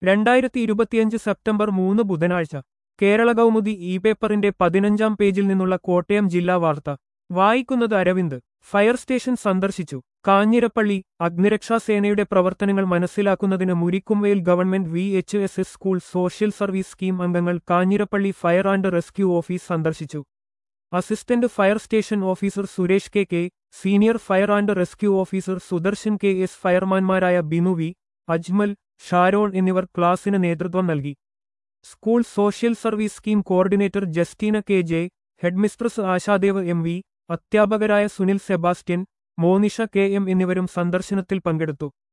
രണ്ടായിരത്തി ഇരുപത്തിയഞ്ച് സെപ്റ്റംബർ മൂന്ന് ബുധനാഴ്ച കേരള കൗമുദി ഇ പേപ്പറിന്റെ പതിനഞ്ചാം പേജിൽ നിന്നുള്ള കോട്ടയം ജില്ലാ വാർത്ത വായിക്കുന്നത് അരവിന്ദ് ഫയർ സ്റ്റേഷൻ സന്ദർശിച്ചു കാഞ്ഞിരപ്പള്ളി അഗ്നിരക്ഷാസേനയുടെ പ്രവർത്തനങ്ങൾ മനസ്സിലാക്കുന്നതിന് Murikkumvayal government V H S S school social service scheme അംഗങ്ങൾ Kanjirappally fire and rescue office സന്ദർശിച്ചു assistant fire station officer Suresh K K senior fire and rescue officer Sudarshan K S ഫയർമാൻമാരായ ബിനു വി അജ്മൽ ഷാരോൺ എന്നിവർ ക്ലാസിന് നേതൃത്വം നൽകി school social service scheme coordinator Justina K J headmistress Ashadev M V അധ്യാപകരായ Sunil Sebastian Monisha K M എന്നിവരും സന്ദർശനത്തിൽ പങ്കെടുത്തു